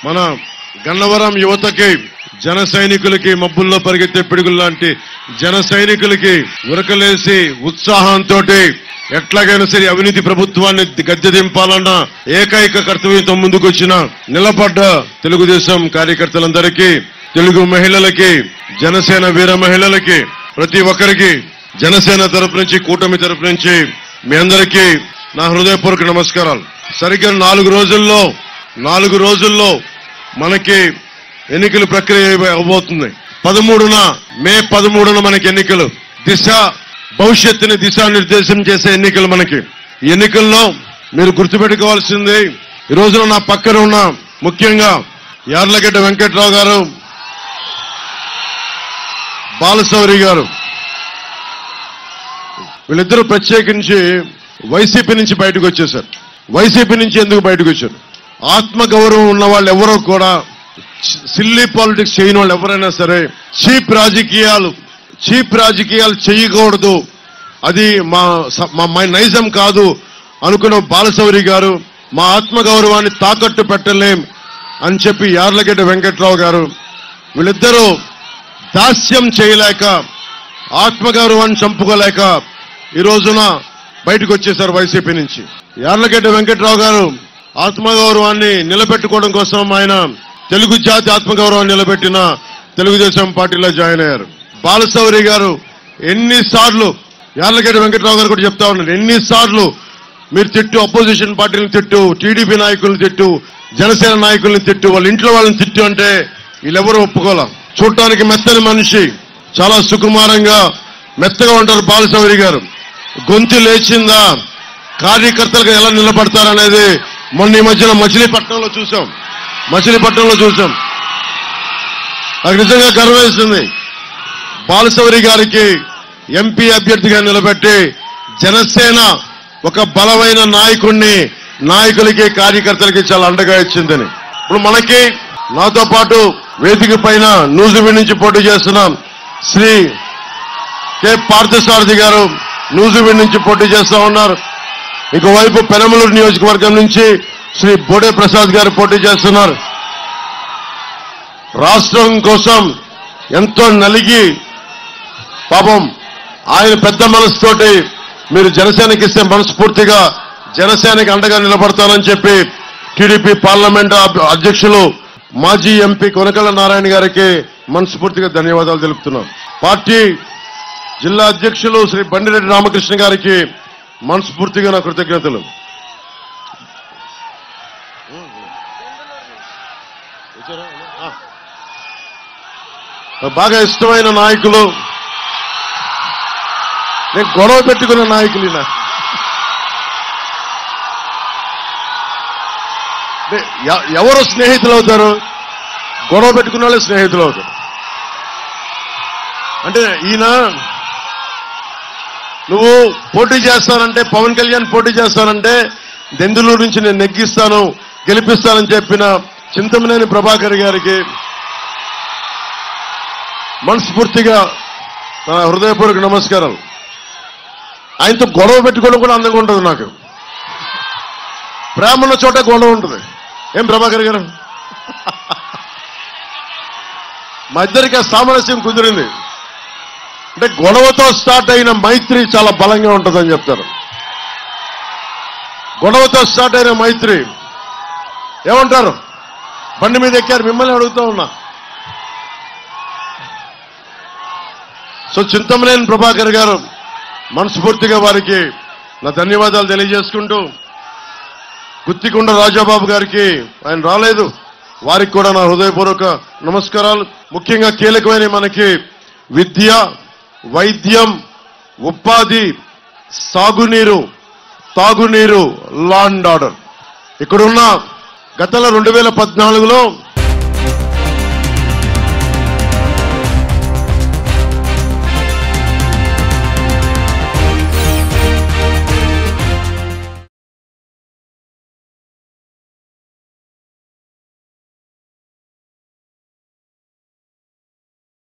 మన గన్నవరం యువతకి జన సైనికులకి మబ్బుల్లో పరిగెత్తే పిడుగులు లాంటి జన సైనికులకి ఉరకలేసి ఉత్సాహంతో ఎట్లాగైనా సరే అవినీతి ప్రభుత్వాన్ని గద్దె దింపాలన్న ఏకైక కర్తవ్యంతో ముందుకొచ్చిన నిలబడ్డ తెలుగుదేశం కార్యకర్తలందరికీ తెలుగు మహిళలకి జనసేన వీర మహిళలకి ప్రతి ఒక్కరికి జనసేన తరపు నుంచి కూటమి తరపు నుంచి మీ అందరికీ నా హృదయపూర్వక నమస్కారాలు సరిగ్గా నాలుగు రోజుల్లో నాలుగు రోజుల్లో మనకి ఎన్నికల ప్రక్రియ అవబోతుంది పదమూడున మే పదమూడున మనకి ఎన్నికలు దిశ భవిష్యత్తుని దిశానిర్దేశం చేసే ఎన్నికలు మనకి ఈ ఎన్నికల్లో మీరు గుర్తుపెట్టుకోవాల్సింది ఈ రోజున నా పక్కన ఉన్న ముఖ్యంగా యార్లగడ్డ వెంకట్రావు గారు బాలశౌరి గారు వీళ్ళిద్దరూ ప్రత్యేకించి వైసీపీ నుంచి బయటకు వచ్చేశారు వైసీపీ నుంచి ఎందుకు బయటకు వచ్చారు ఆత్మగౌరవం ఉన్న వాళ్ళు ఎవరో కూడా సిల్లీ పాలిటిక్స్ చేయని వాళ్ళు ఎవరైనా సరే చీప్ రాజకీయాలు చీప్ రాజకీయాలు చేయకూడదు అది మా స- మా మై నైజం కాదు అనుకున్న బాలశౌరి గారు మా ఆత్మగౌరవాన్ని తాకట్టు పెట్టలేం అని చెప్పి యార్లగడ్డ వెంకట్రావు గారు వీళ్ళిద్దరూ దాస్యం చేయలేక ఆత్మగౌరవాన్ని చంపుకోలేక ఈ రోజున బయటకు వచ్చేశారు వైసీపీ నుంచి యార్లగడ్డ వెంకట్రావు గారు ఆత్మగౌరవాన్ని నిలబెట్టుకోవడం కోసం ఆయన తెలుగు జాతి ఆత్మగౌరవాన్ని నిలబెట్టిన తెలుగుదేశం పార్టీలో జాయిన్ అయ్యారు బాలశౌరి గారు ఎన్నిసార్లు యార్లగడ్డ వెంకట్రావు గారు కూడా చెప్తా ఉన్నారు ఎన్నిసార్లు మీరు తిట్టు అపోజిషన్ పార్టీలను తిట్టు టీడీపీ నాయకులను తిట్టు జనసేన నాయకుల్ని తిట్టు వాళ్ళ ఇంట్లో వాళ్ళని తిట్టు అంటే వీళ్ళెవరూ ఒప్పుకోలే చూడటానికి మెత్తని మనిషి చాలా సుకుమారంగా మెత్తగా ఉంటారు బాలశౌరి గారు గొంతు లేచిందా కార్యకర్తలకు ఎలా నిలబడతారనేది మొన్న ఈ మధ్యన మచిలీపట్నంలో చూసాం మచిలీపట్నంలో చూసాం నాకు నిజంగా గర్వేస్తుంది బాలశౌరి గారికి ఎంపీ అభ్యర్థిగా నిలబెట్టి జనసేన ఒక బలమైన నాయకుణ్ణి నాయకులకి కార్యకర్తలకి చాలా అండగా ఇచ్చిందని ఇప్పుడు మనకి నాతో పాటు వేదిక పైన నూజివీడ్ నుంచి పోటీ చేస్తున్నాం శ్రీ కె పార్థసారథి గారు నూజివీడ్ నుంచి పోటీ చేస్తా ఉన్నారు ఇంకోవైపు పెనమలూరు నియోజకవర్గం నుంచి శ్రీ బోడే ప్రసాద్ గారు పోటీ చేస్తున్నారు రాష్ట్రం కోసం ఎంతో నలిగి పాపం ఆయన పెద్ద మనసుతోటి మీరు జనసేనకి ఇస్తే మనస్ఫూర్తిగా జనసేనకి అండగా నిలబడతానని చెప్పి టీడీపీ పార్లమెంట్ అభ్- అధ్యక్షులు మాజీ ఎంపీ కొనకళ్ళ నారాయణ గారికి మనస్ఫూర్తిగా ధన్యవాదాలు తెలుపుతున్నాం పార్టీ జిల్లా అధ్యక్షులు శ్రీ బండిరెడ్డి రామకృష్ణ గారికి మనస్ఫూర్తిగా నా కృతజ్ఞతలు బాగా ఇష్టమైన నాయకులు నేను గొడవ పెట్టుకున్న నాయకులు ఈయన. అంటే ఎ- ఎవరు స్నేహితులు అవుతారు గొడవ పెట్టుకున్న వాళ్ళే స్నేహితులు అవుతారు అంటే ఈయన నువ్వు పోటీ చేస్తానంటే పవన్ కళ్యాణ్ పోటీ చేస్తానంటే దెందులూరు నుంచి నేను నెగ్గిస్తాను గెలిపిస్తానని చెప్పిన చింతమనేని ప్రభాకర్ గారికి మనస్ఫూర్తిగా నా హృదయపూర్వక నమస్కారాలు ఆయనతో గొడవ పెట్టుకోవడం కూడా అందంగా ఉంటుంది నాకు ప్రేమ ఉన్న చోట గొడవ ఉంటుంది ఏం ప్రభాకర్ గారు మా ఇద్దరికి ఆ సామరస్యం కుదిరింది అంటే గొడవతో స్టార్ట్ అయిన మైత్రి చాలా బలంగా ఉంటుందని చెప్తారు గొడవతో స్టార్ట్ అయిన మైత్రి ఏమంటారు బండి మీద ఎక్కారు మిమ్మల్ని అడుగుతూ ఉన్నా సో చింతమనేని ప్రభాకర్ గారు మనస్ఫూర్తిగా వారికి నా ధన్యవాదాలు తెలియజేసుకుంటూ గుత్తికొండ రాజాబాబు గారికి ఆయన రాలేదు వారికి కూడా నా హృదయపూర్వక నమస్కారాలు ముఖ్యంగా కీలకమైన మనకి విద్య వైద్యం ఉపాధి సాగునీరు తాగునీరు లా అండ్ ఆర్డర్ ఇక్కడున్న గతంలో రెండు వేల పద్నాలుగులో